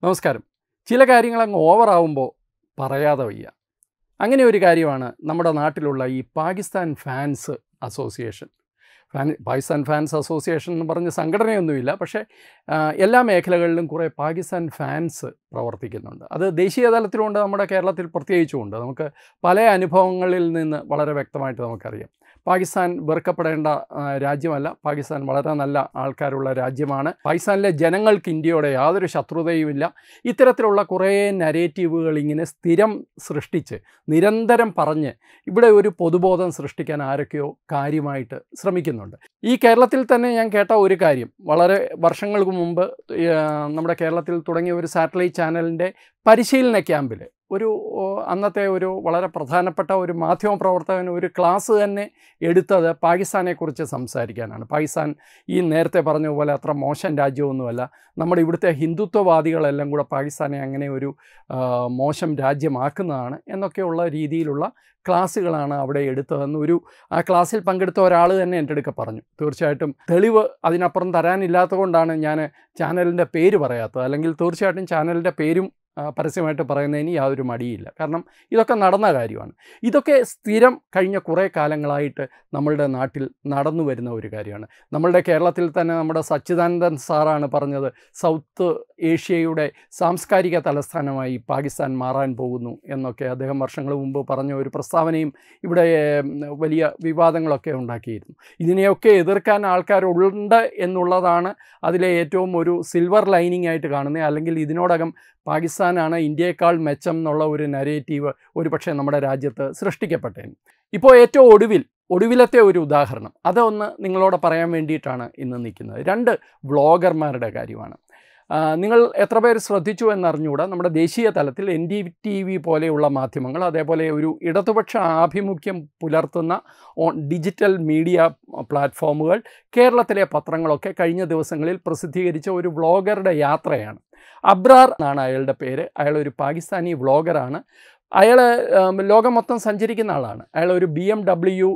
നമസ്കാരം ചില കാര്യങ്ങൾ അങ്ങ് ഓവറാവുമ്പോൾ പറയാതെ വയ്യ അങ്ങനെ ഒരു കാര്യമാണ് നമ്മുടെ നാട്ടിലുള്ള ഈ Pakistan fans association fan Pakistan fans association എന്ന് പറഞ്ഞ സംഘടനയൊന്നുമില്ല പക്ഷേ ആ, എല്ലാ മേഖലകളിലും കുറേ പാകിസ്ഥാൻ ഫാൻസ് പ്രവർത്തിക്കുന്നുണ്ട് അത് ദേശീയ തലത്തിലുണ്ട് നമ്മുടെ കേരളത്തിൽ പ്രത്യേകിച്ചുമുണ്ട് നമുക്ക് പല അനുഭവങ്ങളിൽ നിന്ന് വളരെ വ്യക്തമായിട്ട് നമുക്കറിയാം പാകിസ്ഥാൻ വെറുക്കപ്പെടേണ്ട ആ, രാജ്യമല്ല പാകിസ്ഥാൻ വളരെ നല്ല ആൾക്കാരുള്ള രാജ്യമാണ് പാകിസ്ഥാനിലെ ജനങ്ങൾക്ക് ഇന്ത്യയോടെ യാതൊരു ശത്രുതയുമില്ല ഇത്തരത്തിലുള്ള കുറേ നരേറ്റീവുകൾ ഇങ്ങനെ സ്ഥിരം സൃഷ്ടിച്ച് നിരന്തരം പറഞ്ഞ് ഇവിടെ ഒരു പൊതുബോധം സൃഷ്ടിക്കാൻ ആരൊക്കെയോ കാര്യമായിട്ട് ശ്രമിക്കുന്നുണ്ട് ഈ കേരളത്തിൽ തന്നെ ഞാൻ കേട്ട ഒരു കാര്യം വളരെ വർഷങ്ങൾക്ക് മുമ്പ് ആ, നമ്മുടെ കേരളത്തിൽ തുടങ്ങിയ ഒരു സാറ്റലൈറ്റ് ചാനലിൻ്റെ പരിശീലന ക്യാമ്പിൽ ഒരു ഓ, അന്നത്തെ ഒരു വളരെ പ്രധാനപ്പെട്ട ഒരു മാധ്യമ പ്രവർത്തകൻ ഒരു ക്ലാസ് തന്നെ എടുത്തത് പാകിസ്ഥാനെക്കുറിച്ച് സംസാരിക്കാനാണ് പാകിസ്ഥാൻ ഈ നേരത്തെ പറഞ്ഞ പോലെ അത്ര മോശം രാജ്യമൊന്നുമല്ല നമ്മുടെ ഇവിടുത്തെ ഹിന്ദുത്വവാദികളെല്ലാം കൂടെ പാകിസ്ഥാനെ അങ്ങനെ ഒരു ആ, മോശം രാജ്യമാക്കുന്നതാണ് എന്നൊക്കെയുള്ള രീതിയിലുള്ള ക്ലാസ്സുകളാണ് അവിടെ എടുത്തതെന്ന് ഒരു ആ ക്ലാസ്സിൽ പങ്കെടുത്ത ഒരാൾ തന്നെ എൻ്റെ അടുക്ക പറഞ്ഞു തീർച്ചയായിട്ടും തെളിവ് അതിനപ്പുറം തരാനില്ലാത്തത് കൊണ്ടാണ് ഞാൻ ചാനലിൻ്റെ പേര് പറയാത്തത് അല്ലെങ്കിൽ തീർച്ചയായിട്ടും ചാനലിൻ്റെ പേരും ആ, പരസ്യമായിട്ട് പറയുന്നതിന് യാതൊരു മടിയില്ല കാരണം ഇതൊക്കെ നടന്ന കാര്യമാണ് ഇതൊക്കെ സ്ഥിരം കഴിഞ്ഞ കുറേ കാലങ്ങളായിട്ട് നമ്മളുടെ നാട്ടിൽ നടന്നു വരുന്ന ഒരു കാര്യമാണ് നമ്മളുടെ കേരളത്തിൽ തന്നെ നമ്മുടെ സച്ചിദാനന്ദൻ സാറാണ് പറഞ്ഞത് സൗത്ത് ഏഷ്യയുടെ സാംസ്കാരിക തലസ്ഥാനമായി പാകിസ്ഥാൻ മാറാൻ പോകുന്നു എന്നൊക്കെ അദ്ദേഹം വർഷങ്ങൾ മുമ്പ് പറഞ്ഞ ഒരു പ്രസ്താവനയും ഇവിടെ ഉം, വലിയ വിവാദങ്ങളൊക്കെ ഉണ്ടാക്കിയിരുന്നു ഇതിനെയൊക്കെ എതിർക്കാൻ ആൾക്കാരുണ്ട് എന്നുള്ളതാണ് അതിലെ ഏറ്റവും ഒരു സിൽവർ ലൈനിങ് ആയിട്ട് കാണുന്നത് അല്ലെങ്കിൽ ഇതിനോടകം പാകിസ്ഥാനാണ് ഇന്ത്യയേക്കാൾ മെച്ചം എന്നുള്ള ഒരു നരേറ്റീവ് ഒരു പക്ഷേ നമ്മുടെ രാജ്യത്ത് സൃഷ്ടിക്കപ്പെട്ടേന് ഇപ്പോൾ ഏറ്റവും ഒടുവിൽ ഒടുവിലത്തെ ഒരു ഉദാഹരണം അതൊന്ന് നിങ്ങളോട് പറയാൻ വേണ്ടിയിട്ടാണ് ഇന്ന് നിൽക്കുന്നത് രണ്ട് വ്ളോഗർമാരുടെ കാര്യമാണ് ആ, നിങ്ങൾ എത്ര പേര് ശ്രദ്ധിച്ചു എന്നറിഞ്ഞുകൂടാ നമ്മുടെ ദേശീയ തലത്തിൽ എൻ ഡി ടി വി പോലെയുള്ള മാധ്യമങ്ങൾ അതേപോലെ ഒരു ഇടതുപക്ഷ ആഭിമുഖ്യം പുലർത്തുന്ന ഓൺ ഡിജിറ്റൽ മീഡിയ പ്ലാറ്റ്ഫോമുകൾ കേരളത്തിലെ പത്രങ്ങളൊക്കെ കഴിഞ്ഞ ദിവസങ്ങളിൽ പ്രസിദ്ധീകരിച്ച ഒരു വ്ളോഗറുടെ യാത്രയാണ് അബ്രാർ എന്നാണ് അയാളുടെ പേര് അയാൾ ഒരു പാകിസ്ഥാനി വ്ളോഗറാണ് അയാൾ ലോകം മൊത്തം സഞ്ചരിക്കുന്ന ആളാണ് അയാൾ ഒരു ബി എം ഡബ്ല്യു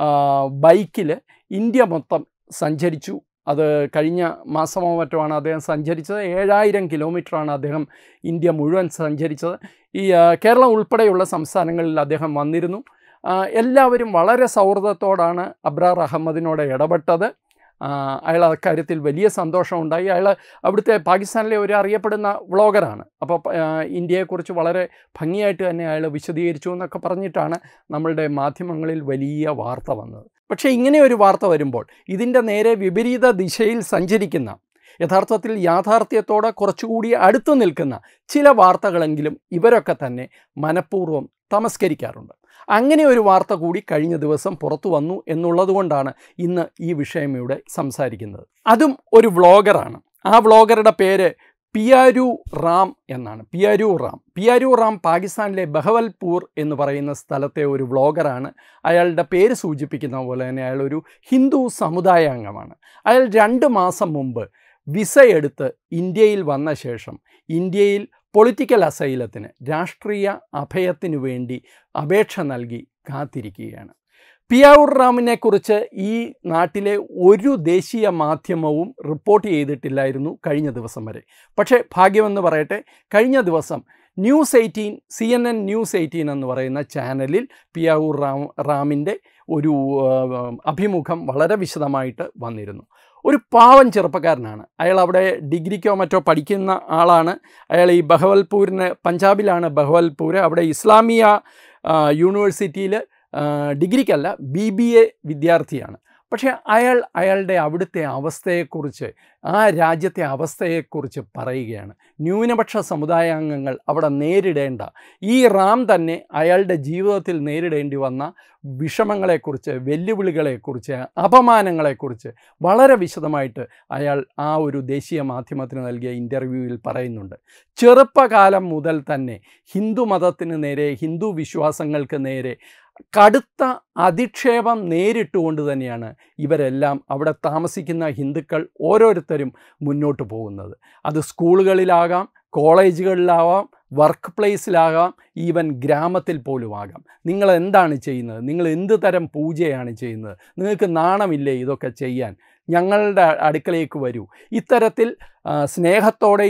ബൈക്കിൽ ഇന്ത്യ മൊത്തം സഞ്ചരിച്ചു അത് കഴിഞ്ഞ മാസമോ മറ്റോ ആണ് അദ്ദേഹം സഞ്ചരിച്ചത് ഏഴായിരം കിലോമീറ്ററാണ് അദ്ദേഹം ഇന്ത്യ മുഴുവൻ സഞ്ചരിച്ചത് ഈ ആ, കേരളം ഉൾപ്പെടെയുള്ള സംസ്ഥാനങ്ങളിൽ അദ്ദേഹം വന്നിരുന്നു ആ, എല്ലാവരും വളരെ സൗഹൃദത്തോടാണ് അബ്രാർ അഹമ്മദിനോട് ഇടപെട്ടത് ആ, അയാൾ അക്കാര്യത്തിൽ വലിയ സന്തോഷമുണ്ടായി അയാൾ അവിടുത്തെ പാകിസ്ഥാനിലെ ഒരു അറിയപ്പെടുന്ന വ്ളോഗറാണ് അപ്പോൾ ആ, ഇന്ത്യയെക്കുറിച്ച് വളരെ ഭംഗിയായിട്ട് തന്നെ അയാൾ വിശദീകരിച്ചു എന്നൊക്കെ പറഞ്ഞിട്ടാണ് നമ്മളുടെ മാധ്യമങ്ങളിൽ വലിയ വാർത്ത വന്നത് പക്ഷേ ഇങ്ങനെ ഒരു വാർത്ത വരുമ്പോൾ ഇതിൻ്റെ നേരെ വിപരീത ദിശയിൽ സഞ്ചരിക്കുന്ന യഥാർത്ഥത്തിൽ യാഥാർത്ഥ്യത്തോടെ കുറച്ചുകൂടി അടുത്തു നിൽക്കുന്ന ചില വാർത്തകളെങ്കിലും ഇവരൊക്കെ തന്നെ മനഃപൂർവ്വം തമസ്കരിക്കാറുണ്ട് അങ്ങനെ ഒരു വാർത്ത കൂടി കഴിഞ്ഞ ദിവസം പുറത്തു വന്നു എന്നുള്ളതുകൊണ്ടാണ് ഇന്ന് ഈ വിഷയം ഇവിടെ സംസാരിക്കുന്നത് അതും ഒരു വ്ളോഗറാണ് ആ വ്ളോഗറുടെ പേര് പിയാരു റാം എന്നാണ് പിയാരു റാം പിയാരു റാം പാകിസ്ഥാനിലെ ബഹവൽപൂർ എന്ന് പറയുന്ന സ്ഥലത്തെ ഒരു വ്ളോഗറാണ് അയാളുടെ പേര് സൂചിപ്പിക്കുന്ന പോലെ തന്നെ അയാൾ ഒരു ഹിന്ദു സമുദായ അംഗമാണ് അയാൾ രണ്ട് മാസം മുമ്പ് വിസ എടുത്ത് ഇന്ത്യയിൽ വന്ന ശേഷം ഇന്ത്യയിൽ പൊളിറ്റിക്കൽ അസൈലത്തിന് രാഷ്ട്രീയ അഭയത്തിനു വേണ്ടി അപേക്ഷ നൽകി കാത്തിരിക്കുകയാണ് പിയാവൂർ റാമിനെ കുറിച്ച് ഈ നാട്ടിലെ ഒരു ദേശീയ മാധ്യമവും റിപ്പോർട്ട് ചെയ്തിട്ടില്ലായിരുന്നു കഴിഞ്ഞ ദിവസം വരെ പക്ഷേ ഭാഗ്യമെന്ന് പറയട്ടെ കഴിഞ്ഞ ദിവസം news eighteen C N N news eighteen എന്ന് പറയുന്ന ചാനലിൽ പിയാവൂർ റാം റാമിൻ്റെ ഒരു ആ, അഭിമുഖം വളരെ വിശദമായിട്ട് വന്നിരുന്നു ഒരു പാവം ചെറുപ്പക്കാരനാണ് അയാൾ അവിടെ ഡിഗ്രിക്കോ മറ്റോ പഠിക്കുന്ന ആളാണ് അയാൾ ഈ ബഹവൽപൂരിന് പഞ്ചാബിലാണ് ബഹവൽപൂർ അവിടെ ഇസ്ലാമിയ ആ, യൂണിവേഴ്സിറ്റിയിൽ ആ, ഡിഗ്രിക്കല്ല ബി ബി എ വിദ്യാർത്ഥിയാണ് പക്ഷേ അയാൾ അയാളുടെ അവിടുത്തെ അവസ്ഥയെക്കുറിച്ച് ആ രാജ്യത്തെ അവസ്ഥയെക്കുറിച്ച് പറയുകയാണ് ന്യൂനപക്ഷ സമുദായാംഗങ്ങൾ അവിടെ നേരിടേണ്ട ഈ റാം തന്നെ അയാളുടെ ജീവിതത്തിൽ നേരിടേണ്ടി വന്ന വിഷമങ്ങളെക്കുറിച്ച് വെല്ലുവിളികളെക്കുറിച്ച് അപമാനങ്ങളെക്കുറിച്ച് വളരെ വിശദമായിട്ട് അയാൾ ആ ഒരു ദേശീയ മാധ്യമത്തിന് നൽകിയ ഇൻ്റർവ്യൂവിൽ പറയുന്നുണ്ട് ചെറുപ്പകാലം മുതൽ തന്നെ ഹിന്ദു മതത്തിന് നേരെ ഹിന്ദു വിശ്വാസങ്ങൾക്ക് നേരെ കടുത്ത അധിക്ഷേപം നേരിട്ടുകൊണ്ട് തന്നെയാണ് ഇവരെല്ലാം അവിടെ താമസിക്കുന്ന ഹിന്ദുക്കൾ ഓരോരുത്തരും മുന്നോട്ട് പോകുന്നത് അത് സ്കൂളുകളിലാകാം കോളേജുകളിലാവാം വർക്ക് പ്ലേസിലാകാം ഈവൻ ഗ്രാമത്തിൽ പോലും ആകാം നിങ്ങൾ എന്താണ് ചെയ്യുന്നത് നിങ്ങൾ എന്ത് തരം പൂജയാണ് ചെയ്യുന്നത് നിങ്ങൾക്ക് നാണമില്ലേ ഇതൊക്കെ ചെയ്യാൻ ഞങ്ങളുടെ അടുക്കളയിലേക്ക് വരൂ ഇത്തരത്തിൽ ആ, സ്നേഹത്തോടെയും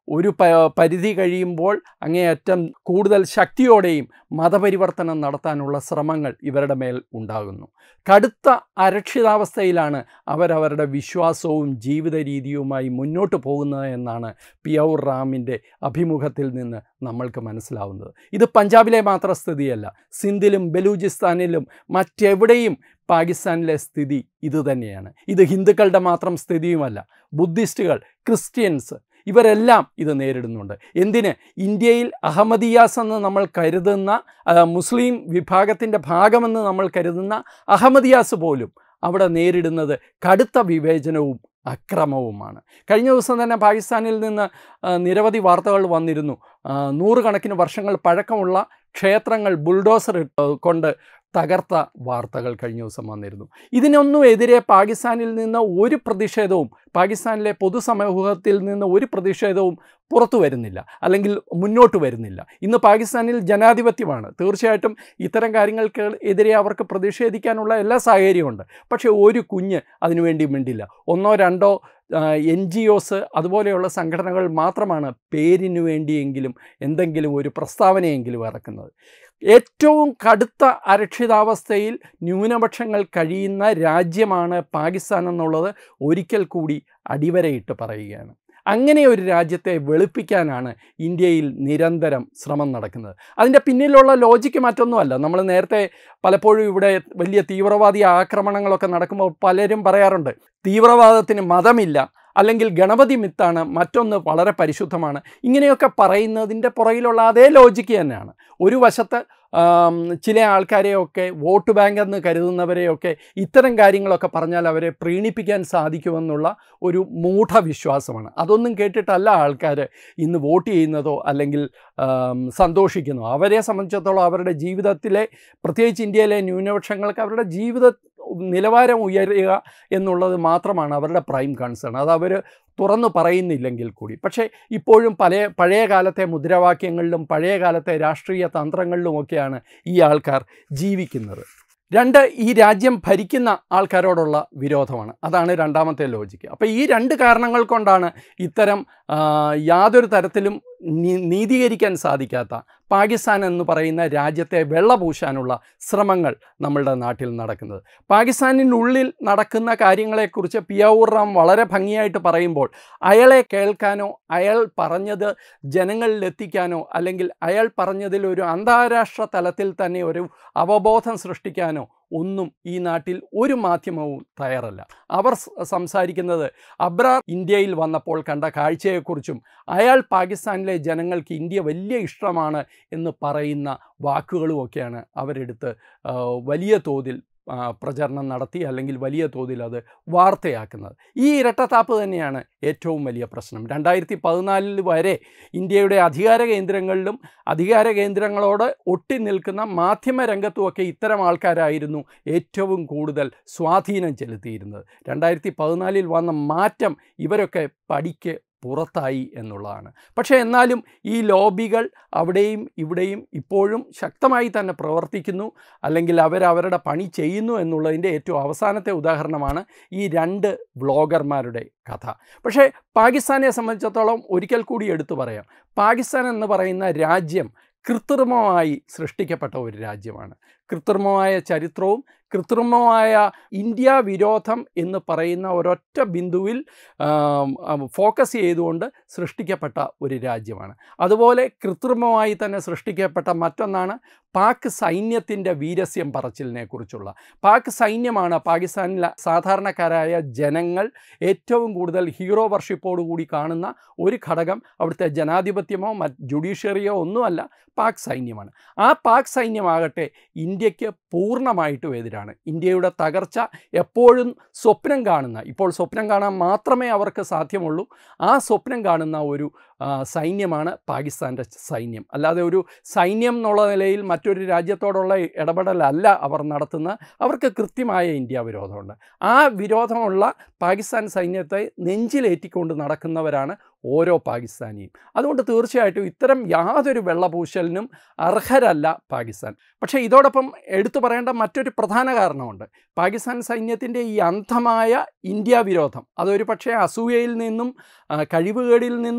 ഒരു പ പരിധി കഴിയുമ്പോൾ അങ്ങേയറ്റം കൂടുതൽ ശക്തിയോടെയും മതപരിവർത്തനം നടത്താനുള്ള ശ്രമങ്ങൾ ഇവരുടെ മേൽ ഉണ്ടാകുന്നു കടുത്ത അരക്ഷിതാവസ്ഥയിലാണ് അവരവരുടെ വിശ്വാസവും ജീവിത രീതിയുമായി മുന്നോട്ട് പോകുന്നത് എന്നാണ് പിയൗർ റാമിൻ്റെ അഭിമുഖത്തിൽ നിന്ന് നമ്മൾക്ക് മനസ്സിലാവുന്നത് ഇത് പഞ്ചാബിലെ മാത്രം സ്ഥിതിയല്ല സിന്ധിലും ബലൂചിസ്ഥാനിലും മറ്റെവിടെയും പാകിസ്ഥാനിലെ സ്ഥിതി ഇതുതന്നെയാണ് ഇത് ഹിന്ദുക്കളുടെ മാത്രം സ്ഥിതിയുമല്ല ബുദ്ധിസ്റ്റുകൾ ക്രിസ്ത്യൻസ് ഇവരെല്ലാം ഇത് നേരിടുന്നുണ്ട് എന്തിന് ഇന്ത്യയിൽ അഹമ്മദിയാസ് എന്ന് നമ്മൾ കരുതുന്ന ആ, മുസ്ലിം വിഭാഗത്തിൻ്റെ ഭാഗമെന്ന് നമ്മൾ കരുതുന്ന അഹമ്മദിയാസ് പോലും അവിടെ നേരിടുന്നത് കടുത്ത വിവേചനവും അക്രമവുമാണ് കഴിഞ്ഞ ദിവസം തന്നെ പാകിസ്ഥാനിൽ നിന്ന് ആ, നിരവധി വാർത്തകൾ വന്നിരുന്നു ആ, നൂറുകണക്കിന് വർഷങ്ങൾ പഴക്കമുള്ള ക്ഷേത്രങ്ങൾ ബുൾഡോസർ ഇട്ട് കൊണ്ട് തകർത്ത വാർത്തകൾ കഴിഞ്ഞ ദിവസം വന്നിരുന്നു ഇതിനൊന്നും എതിരെ പാകിസ്ഥാനിൽ നിന്ന് ഒരു പ്രതിഷേധവും പാകിസ്ഥാനിലെ പൊതുസമൂഹത്തിൽ നിന്ന് ഒരു പ്രതിഷേധവും പുറത്തു വരുന്നില്ല അല്ലെങ്കിൽ മുന്നോട്ട് വരുന്നില്ല ഇന്ന് പാകിസ്ഥാനിൽ ജനാധിപത്യമാണ് തീർച്ചയായിട്ടും ഇത്തരം കാര്യങ്ങൾക്ക് എതിരെ അവർക്ക് പ്രതിഷേധിക്കാനുള്ള എല്ലാ സാഹചര്യമുണ്ട് പക്ഷേ ഒരു കുഞ്ഞ് അതിനുവേണ്ടി മിണ്ടില്ല ഒന്നോ രണ്ടോ എൻ ജി ഒസ് അതുപോലെയുള്ള സംഘടനകൾ മാത്രമാണ് പേരിനു വേണ്ടിയെങ്കിലും എന്തെങ്കിലും ഒരു പ്രസ്താവനയെങ്കിലും ഇറക്കുന്നത് ഏറ്റവും കടുത്ത അരക്ഷിതാവസ്ഥയിൽ ന്യൂനപക്ഷങ്ങൾ കഴിയുന്ന രാജ്യമാണ് പാകിസ്ഥാൻ എന്നുള്ളത് ഒരിക്കൽ കൂടി അടിവരയിട്ട് പറയുകയാണ് അങ്ങനെ ഒരു രാജ്യത്തെ വെളുപ്പിക്കാനാണ് ഇന്ത്യയിൽ നിരന്തരം ശ്രമം നടക്കുന്നത് അതിൻ്റെ പിന്നിലുള്ള ലോജിക്ക് മറ്റൊന്നുമല്ല നമ്മൾ നേരത്തെ പലപ്പോഴും ഇവിടെ വലിയ തീവ്രവാദി ആക്രമണങ്ങളൊക്കെ നടക്കുമ്പോൾ പലരും പറയാറുണ്ട് തീവ്രവാദത്തിന് മതമില്ല അല്ലെങ്കിൽ ഗണപതി മിത്താണ് മറ്റൊന്ന് വളരെ പരിശുദ്ധമാണ് ഇങ്ങനെയൊക്കെ പറയുന്നതിൻ്റെ പുറകിലുള്ള അതേ ലോജിക്ക് തന്നെയാണ് ഒരു വശത്ത് ആം, ചില ആൾക്കാരെയൊക്കെ വോട്ട് ബാങ്ക് എന്ന് കരുതുന്നവരെയൊക്കെ ഇത്തരം കാര്യങ്ങളൊക്കെ പറഞ്ഞാൽ അവരെ പ്രീണിപ്പിക്കാൻ സാധിക്കുമെന്നുള്ള ഒരു മൂഢവിശ്വാസമാണ് അതൊന്നും കേട്ടിട്ടല്ല ആൾക്കാർ ഇന്ന് വോട്ട് ചെയ്യുന്നതോ അല്ലെങ്കിൽ ആം, സന്തോഷിക്കുന്നതോ അവരെ സംബന്ധിച്ചിടത്തോളം അവരുടെ ജീവിതത്തിലെ പ്രത്യേകിച്ച് ഇന്ത്യയിലെ ന്യൂനപക്ഷങ്ങൾക്ക് അവരുടെ ജീവിത നിലവാരം ഉയരുക എന്നുള്ളത് മാത്രമാണ് അവരുടെ പ്രൈം കൺസേൺ അത് അവർ തുറന്നു പറയുന്നില്ലെങ്കിൽ കൂടി പക്ഷേ ഇപ്പോഴും പല പഴയ കാലത്തെ മുദ്രാവാക്യങ്ങളിലും പഴയ കാലത്തെ രാഷ്ട്രീയ തന്ത്രങ്ങളിലുമൊക്കെയാണ് ഈ ആൾക്കാർ ജീവിക്കുന്നത് രണ്ട് ഈ രാജ്യം ഭരിക്കുന്ന ആൾക്കാരോടുള്ള വിരോധമാണ് അതാണ് രണ്ടാമത്തെ ലോജിക്ക് അപ്പോൾ ഈ രണ്ട് കാരണങ്ങൾ കൊണ്ടാണ് ഇത്തരം ആ, യാതൊരു തരത്തിലും നീ- നീതീകരിക്കാൻ സാധിക്കാത്ത പാകിസ്ഥാൻ എന്ന് പറയുന്ന രാജ്യത്തെ വെള്ളപൂശാനുള്ള ശ്രമങ്ങൾ നമ്മളുടെ നാട്ടിൽ നടക്കുന്നത് പാകിസ്ഥാനിനുള്ളിൽ നടക്കുന്ന കാര്യങ്ങളെക്കുറിച്ച് പിയാവൂർ റാം വളരെ ഭംഗിയായിട്ട് പറയുമ്പോൾ അയാളെ കേൾക്കാനോ അയാൾ പറഞ്ഞത് ജനങ്ങളിലെത്തിക്കാനോ അല്ലെങ്കിൽ അയാൾ പറഞ്ഞതിൽ ഒരു അന്താരാഷ്ട്ര തലത്തിൽ തന്നെ ഒരു അവബോധം സൃഷ്ടിക്കാനോ ഒന്നും ഈ നാട്ടിൽ ഒരു മാധ്യമവും തയ്യാറല്ല അവർ സ് സംസാരിക്കുന്നത് അബ്രാർ ഇന്ത്യയിൽ വന്നപ്പോൾ കണ്ട കാഴ്ചയെക്കുറിച്ചും അയാൾ പാകിസ്ഥാനിലെ ജനങ്ങൾക്ക് ഇന്ത്യ വലിയ ഇഷ്ടമാണ് എന്ന് പറയുന്ന വാക്കുകളുമൊക്കെയാണ് അവരെടുത്ത് ആ, വലിയ തോതിൽ ആ, പ്രചരണം നടത്തി അല്ലെങ്കിൽ വലിയ തോതിൽ അത് വാർത്തയാക്കുന്നത് ഈ ഇരട്ടത്താപ്പ് തന്നെയാണ് ഏറ്റവും വലിയ പ്രശ്നം രണ്ടായിരത്തി പതിനാലിൽ വരെ ഇന്ത്യയുടെ അധികാര കേന്ദ്രങ്ങളിലും അധികാര കേന്ദ്രങ്ങളോട് ഒട്ടി നിൽക്കുന്ന മാധ്യമ രംഗത്തുമൊക്കെ ഇത്തരം ആൾക്കാരായിരുന്നു ഏറ്റവും കൂടുതൽ സ്വാധീനം ചെലുത്തിയിരുന്നത് രണ്ടായിരത്തി പതിനാലിൽ വന്ന മാറ്റം ഇവരൊക്കെ പടിക്ക് പുറത്തായി എന്നുള്ളതാണ് പക്ഷേ എന്നാലും ഈ ലോബികൾ അവിടെയും ഇവിടെയും ഇപ്പോഴും ശക്തമായി തന്നെ പ്രവർത്തിക്കുന്നു അല്ലെങ്കിൽ അവരവരുടെ പണി ചെയ്യുന്നു എന്നുള്ളതിൻ്റെ ഏറ്റവും അവസാനത്തെ ഉദാഹരണമാണ് ഈ രണ്ട് വ്ളോഗർമാരുടെ കഥ പക്ഷേ പാകിസ്ഥാനെ സംബന്ധിച്ചിടത്തോളം ഒരിക്കൽ കൂടി എടുത്തു പറയാം പാകിസ്ഥാൻ എന്ന് പറയുന്ന രാജ്യം കൃത്രിമമായി സൃഷ്ടിക്കപ്പെട്ട ഒരു രാജ്യമാണ് കൃത്രിമമായ ചരിത്രവും കൃത്രിമമായ ഇന്ത്യ വിരോധം എന്ന് പറയുന്ന ഒരൊറ്റ ബിന്ദുവിൽ ആം, ആം, ഫോക്കസ് ചെയ്തുകൊണ്ട് സൃഷ്ടിക്കപ്പെട്ട ഒരു രാജ്യമാണ് അതുപോലെ കൃത്രിമമായി തന്നെ സൃഷ്ടിക്കപ്പെട്ട മറ്റൊന്നാണ് പാക് സൈന്യത്തിൻ്റെ വീരസ്യം പറച്ചിലിനെ കുറിച്ചുള്ള പാക് സൈന്യമാണ് പാകിസ്ഥാനിലെ സാധാരണക്കാരായ ജനങ്ങൾ ഏറ്റവും കൂടുതൽ ഹീറോ വർഷിപ്പോടു കൂടി കാണുന്ന ഒരു ഘടകം അവിടുത്തെ ജനാധിപത്യമോ മറ്റ് ജുഡീഷ്യറിയോ ഒന്നുമല്ല പാക് സൈന്യമാണ് ആ പാക് സൈന്യമാകട്ടെ ഇന്ത്യക്ക് പൂർണ്ണമായിട്ടും എതിരാണ് ഇന്ത്യയുടെ തകർച്ച എപ്പോഴും സ്വപ്നം കാണുന്ന ഇപ്പോൾ സ്വപ്നം കാണാൻ മാത്രമേ അവർക്ക് സാധ്യമുള്ളൂ ആ സ്വപ്നം കാണുന്ന ഒരു ആ, സൈന്യമാണ് പാകിസ്ഥാൻ്റെ സൈന്യം അല്ലാതെ ഒരു സൈന്യം എന്നുള്ള നിലയിൽ മറ്റൊരു രാജ്യത്തോടുള്ള ഇടപെടലല്ല അവർ നടത്തുന്നത് അവർക്ക് കൃത്യമായ ഇന്ത്യ വിരോധമുണ്ട് ആ വിരോധമുള്ള പാകിസ്ഥാൻ സൈന്യത്തെ നെഞ്ചിലേറ്റിക്കൊണ്ട് നടക്കുന്നവരാണ് ഓരോ പാകിസ്ഥാനിയും അതുകൊണ്ട് തീർച്ചയായിട്ടും ഇത്തരം യാതൊരു വെള്ളപൂശലിനും അർഹരല്ല പാകിസ്ഥാൻ പക്ഷേ ഇതോടൊപ്പം എടുത്തു പറയേണ്ട മറ്റൊരു പ്രധാന കാരണമുണ്ട് പാകിസ്ഥാൻ സൈന്യത്തിൻ്റെ ഈ അന്ധമായ ഇന്ത്യ വിരോധം അതൊരു പക്ഷേ അസൂയയിൽ നിന്നും ആ, കഴിവുകേടിൽ നിന്നും ഉണ്ടായ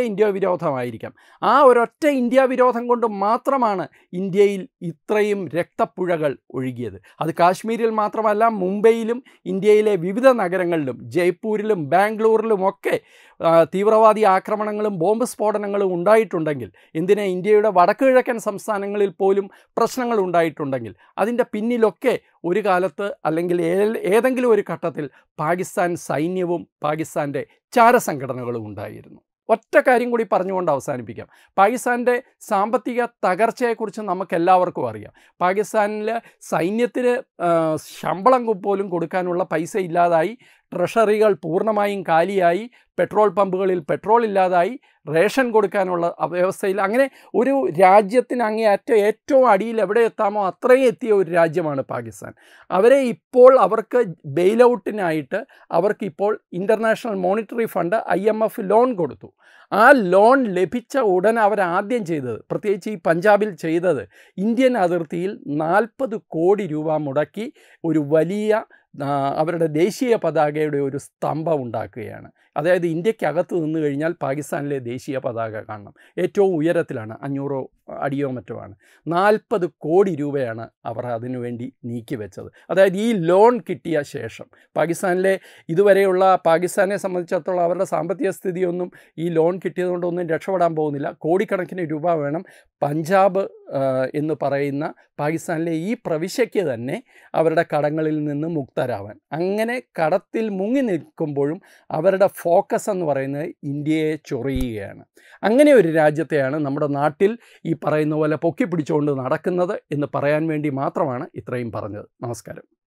ഇന്ത്യ വിരോധമായിരിക്കാം ആ ഒരൊറ്റ ഇന്ത്യ വിരോധം കൊണ്ട് മാത്രമാണ് ഇന്ത്യയിൽ ഇത്രയും രക്തപ്പുഴകൾ ഒഴുകിയത് അത് കാശ്മീരിൽ മാത്രമല്ല മുംബൈയിലും ഇന്ത്യയിലെ വിവിധ നഗരങ്ങളിലും ജയ്പൂരിലും ബാംഗ്ലൂരിലുമൊക്കെ ആ, തീവ്രവാദി ആക്രമണങ്ങളും ബോംബ് സ്ഫോടനങ്ങളും ഉണ്ടായിട്ടുണ്ടെങ്കിൽ എന്തിനാ ഇന്ത്യയുടെ വടക്ക് കിഴക്കൻ സംസ്ഥാനങ്ങളിൽ പോലും പ്രശ്നങ്ങൾ ഉണ്ടായിട്ടുണ്ടെങ്കിൽ അതിൻ്റെ പിന്നിലൊക്കെ ഒരു കാലത്ത് അല്ലെങ്കിൽ ഏ- ഏതെങ്കിലും ഒരു ഘട്ടത്തിൽ പാകിസ്ഥാൻ സൈന്യവും പാകിസ്ഥാൻ്റെ ചാരസംഘടനകളും ഉണ്ടായിരുന്നു ഒറ്റ കാര്യം കൂടി പറഞ്ഞുകൊണ്ട് അവസാനിപ്പിക്കാം പാകിസ്ഥാൻ്റെ സാമ്പത്തിക തകർച്ചയെക്കുറിച്ച് നമുക്ക് എല്ലാവർക്കും അറിയാം പാകിസ്ഥാനിൽ സൈന്യത്തിന് ആ, ശമ്പളം പോലും കൊടുക്കാനുള്ള പൈസ ഇല്ലാതായി ട്രഷറികൾ പൂർണ്ണമായും കാലിയായി പെട്രോൾ പമ്പുകളിൽ പെട്രോൾ ഇല്ലാതായി റേഷൻ കൊടുക്കാനുള്ള വ്യവസ്ഥയിൽ അങ്ങനെ ഒരു രാജ്യത്തിന് അങ്ങേയറ്റം ഏറ്റവും അടിയിൽ എവിടെ എത്താമോ അത്രയും എത്തിയ ഒരു രാജ്യമാണ് പാകിസ്ഥാൻ അവരെ ഇപ്പോൾ അവർക്ക് ബെയിൽ ഔട്ടിനായിട്ട് അവർക്കിപ്പോൾ international monetary fund I M F loan കൊടുത്തു ആ ലോൺ ലഭിച്ച ഉടൻ അവർ ആദ്യം ചെയ്തത് പ്രത്യേകിച്ച് ഈ പഞ്ചാബിൽ ചെയ്തത് ഇന്ത്യൻ അതിർത്തിയിൽ നാൽപ്പത് കോടി രൂപ മുടക്കി ഒരു വലിയ ആ, അവരുടെ ദേശീയ പതാകയുടെ ഒരു സ്തംഭം ഉണ്ടാക്കുകയാണ് അതായത് ഇന്ത്യക്കകത്ത് നിന്ന് കഴിഞ്ഞാൽ പാകിസ്ഥാനിലെ ദേശീയ പതാക കാണണം ഏറ്റവും ഉയരത്തിലാണ് അഞ്ഞൂറോ അടിയോ മറ്റോ ആണ് നാൽപ്പത് കോടി രൂപയാണ് അവർ അതിനുവേണ്ടി നീക്കി വെച്ചത് അതായത് ഈ ലോൺ കിട്ടിയ ശേഷം പാകിസ്ഥാനിലെ ഇതുവരെയുള്ള പാകിസ്ഥാനെ സംബന്ധിച്ചിടത്തോളം അവരുടെ സാമ്പത്തിക സ്ഥിതിയൊന്നും ഈ ലോൺ കിട്ടിയതുകൊണ്ടൊന്നും രക്ഷപ്പെടാൻ പോകുന്നില്ല കോടിക്കണക്കിന് രൂപ വേണം പഞ്ചാബ് ആ, എന്ന് പറയുന്ന പാകിസ്ഥാനിലെ ഈ പ്രവിശ്യയ്ക്ക് തന്നെ അവരുടെ കടങ്ങളിൽ നിന്ന് മുക്തരാവാൻ അങ്ങനെ കടത്തിൽ മുങ്ങി നിൽക്കുമ്പോഴും അവരുടെ ഫോക്കസ് എന്ന് പറയുന്നത് ഇന്ത്യയെ ചൊറിയുകയാണ് അങ്ങനെ ഒരു രാജ്യത്തെയാണ് നമ്മുടെ നാട്ടിൽ ഈ പറയുന്ന പോലെ പൊക്കി പിടിച്ചുകൊണ്ട് നടക്കുന്നത് എന്ന് പറയാൻ വേണ്ടി മാത്രമാണ് ഇത്രയും പറഞ്ഞത് നമസ്കാരം